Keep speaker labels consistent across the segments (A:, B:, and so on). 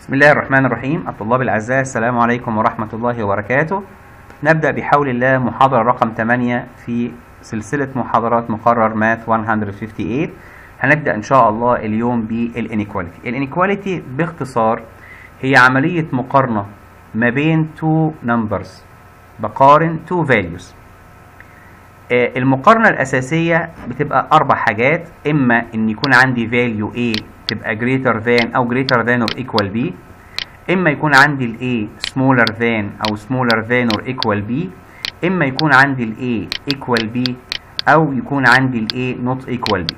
A: بسم الله الرحمن الرحيم الطلاب الأعزاء السلام عليكم ورحمة الله وبركاته نبدأ بحول الله محاضرة رقم 8 في سلسلة محاضرات مقرر ماث 158 هنبدأ إن شاء الله اليوم بالإنيكواليتي الإنيكواليتي باختصار هي عملية مقارنة ما بين two numbers بقارن two values آه، المقارنة الأساسية بتبقى أربع حاجات إما إن يكون عندي value A تبقى greater than أو greater than or equal B إما يكون عندي ال A smaller than أو smaller than or equal B إما يكون عندي ال A equal B أو يكون عندي ال A not equal B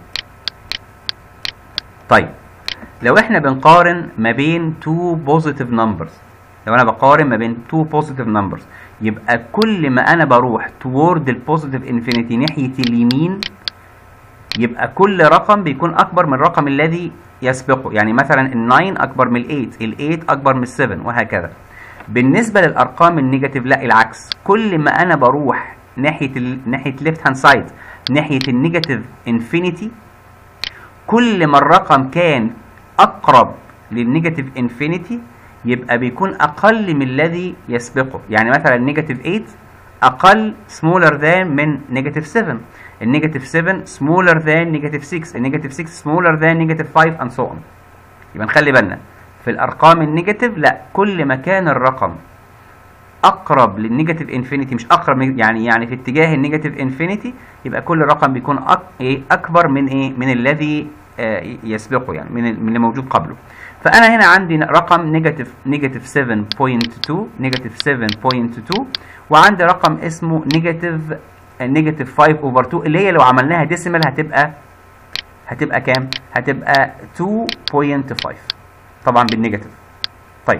A: طيب لو احنا بنقارن ما بين two positive numbers لو انا بقارن ما بين two positive numbers يبقى كل ما انا بروح toward البوزيتيف انفينيتي ناحية اليمين يبقى كل رقم بيكون اكبر من الرقم الذي يسبقه يعني مثلا ال 9 اكبر من ال 8 ال 8 اكبر من ال 7 وهكذا بالنسبة للارقام النيجاتيف لا العكس كل ما انا بروح ناحية ال... ناحية ليفت هاند سايد ناحية النيجاتيف انفينيتي كل ما الرقم كان اقرب للنيجاتيف انفينيتي يبقى بيكون اقل من الذي يسبقه يعني مثلا نيجاتيف 8 اقل smaller than من نيجاتيف 7 النيجاتيف 7 smaller than نيجاتيف 6 النيجاتيف 6 smaller than نيجاتيف 5 and so on يبقى نخلي بالنا في الارقام النيجاتيف لا كل ما كان الرقم اقرب للنيجاتيف انفينيتي مش اقرب من يعني يعني في اتجاه النيجاتيف انفينيتي يبقى كل رقم بيكون أك ايه اكبر من ايه من الذي آه يسبقه يعني من من اللي موجود قبله فانا هنا عندي رقم نيجاتيف نيجاتيف 7.2 نيجاتيف 7.2 وعندي رقم اسمه نيجاتيف نيجاتيف 5 اوفر 2 اللي هي لو عملناها ديسيمال هتبقى هتبقى كام هتبقى 2.5 طبعا بالنيجاتيف طيب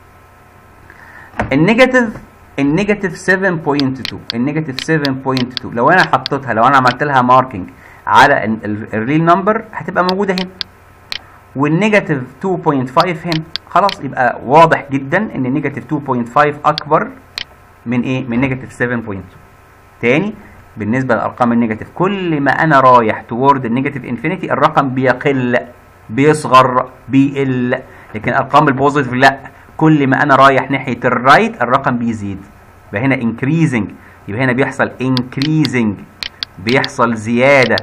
A: النيجاتيف النيجاتيف 7.2 النيجاتيف 7.2 لو انا حطيتها لو انا عملت لها ماركينج على الريل نمبر هتبقى موجوده هنا والنيجاتيف 2.5 هنا خلاص يبقى واضح جدا ان النيجاتيف 2.5 اكبر من ايه من نيجاتيف 7.2 تاني بالنسبه للارقام النيجاتيف كل ما انا رايح تورد النيجاتيف انفينيتي الرقم بيقل بيصغر بيقل لكن ارقام البوزيتيف لا كل ما انا رايح ناحيه الرايت الرقم بيزيد يبقى هنا increasing يبقى هنا بيحصل increasing بيحصل زياده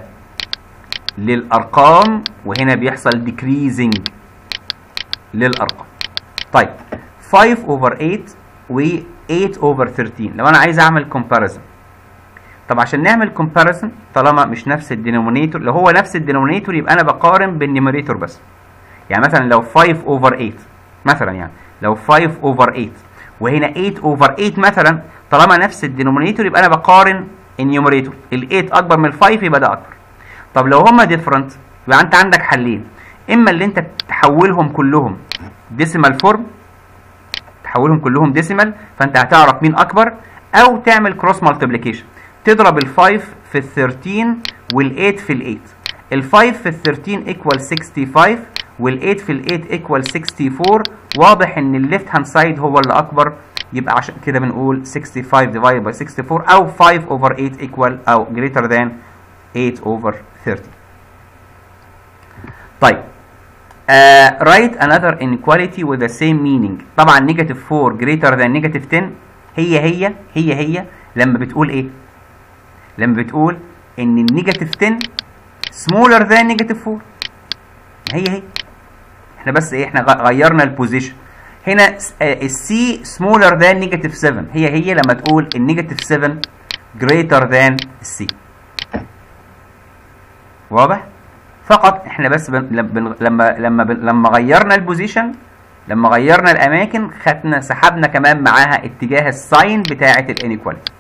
A: للارقام وهنا بيحصل decreasing للارقام طيب 5 over 8 و 8 over 13 لو انا عايز اعمل comparison طب عشان نعمل comparison طالما مش نفس الدينومينيتور لو هو نفس الدينومينيتور يبقى انا بقارن بالنيميريتور بس يعني مثلا لو 5 over 8 مثلا يعني لو 5 over 8 وهنا 8 over 8 مثلا طالما نفس الدينومينيتور يبقى انا بقارن النيوميريتور ال 8 اكبر من ال 5 يبقى ده اكبر طب لو هما ديفرنت يبقى انت عندك حلين اما اللي انت تحولهم كلهم ديسيمال فورم تحولهم كلهم ديسيمال فانت هتعرف مين اكبر او تعمل كروس مالتيبليكيشن تضرب ال 5 في ال 13 وال 8 في ال 8 ال 5 في ال 13 ايكوال 65 وال 8 في ال 8 ايكوال 64 واضح ان الليفت هاند سايد هو اللي اكبر يبقى عشان كده بنقول 65 ديفايد باي 64 او 5 اوفر 8 ايكوال او greater than 8 over 30 طيب uh, write another inequality with the same meaning طبعا negative 4 greater than negative 10 هي هي هي هي لما بتقول ايه لما بتقول ان النيجاتيف 10 smaller than negative 4 هي هي احنا بس ايه احنا غيرنا البوزيشن هنا السي smaller than negative 7 هي هي لما تقول النيجاتيف 7 greater than السي واضح فقط احنا بس بن لما لما بن لما غيرنا البوزيشن لما غيرنا الاماكن خدنا سحبنا كمان معاها اتجاه الساين بتاعه الانيكواليتي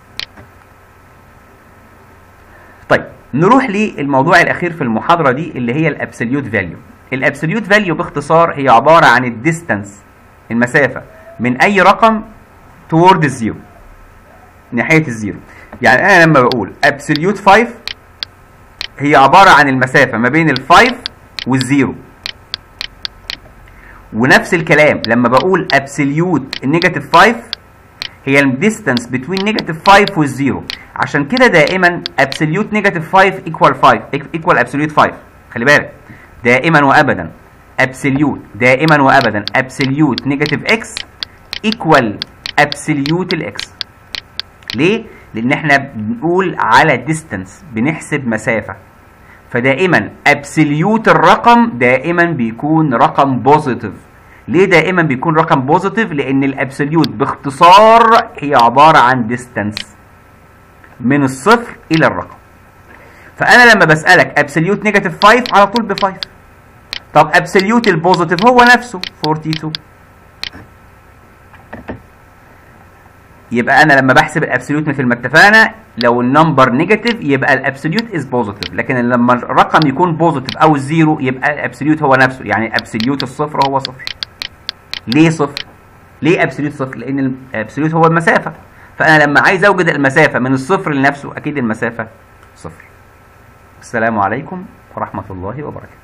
A: طيب نروح للموضوع الاخير في المحاضره دي اللي هي الابسوليوت فاليو الابسوليوت فاليو باختصار هي عباره عن الديستانس المسافه من اي رقم تورد الزيرو ناحيه الزيرو يعني انا لما بقول ابسوليوت 5 هي عبارة عن المسافة ما بين الفايف والزيرو ونفس الكلام لما بقول absolute نيجاتيف 5 هي الديستانس بين نيجاتيف 5 والزيرو عشان كده دائما absolute نيجاتيف 5 equal 5 equal absolute 5 خلي بالك دائما وابدا ابسوليوت دائما وابدا ابسوليوت نيجاتيف اكس ايكوال ابسوليوت الاكس ليه لان احنا بنقول على ديستانس بنحسب مسافه فدائما ابسوليوت الرقم دائما بيكون رقم بوزيتيف ليه دائما بيكون رقم بوزيتيف لان الابسوليوت باختصار هي عباره عن ديستانس من الصفر الى الرقم فانا لما بسالك ابسوليوت نيجاتيف 5 على طول ب 5 طب ابسوليوت البوزيتيف هو نفسه 42 يبقى انا لما بحسب الابسوليوت مثل ما اتفقنا لو النمبر نيجاتيف يبقى الابسوليوت از بوزيتيف لكن لما الرقم يكون بوزيتيف او الزيرو يبقى الابسوليوت هو نفسه يعني ابسوليوت الصفر هو صفر ليه صفر ليه ابسوليوت صفر لان الابسوليوت هو المسافه فانا لما عايز اوجد المسافه من الصفر لنفسه اكيد المسافه صفر السلام عليكم ورحمه الله وبركاته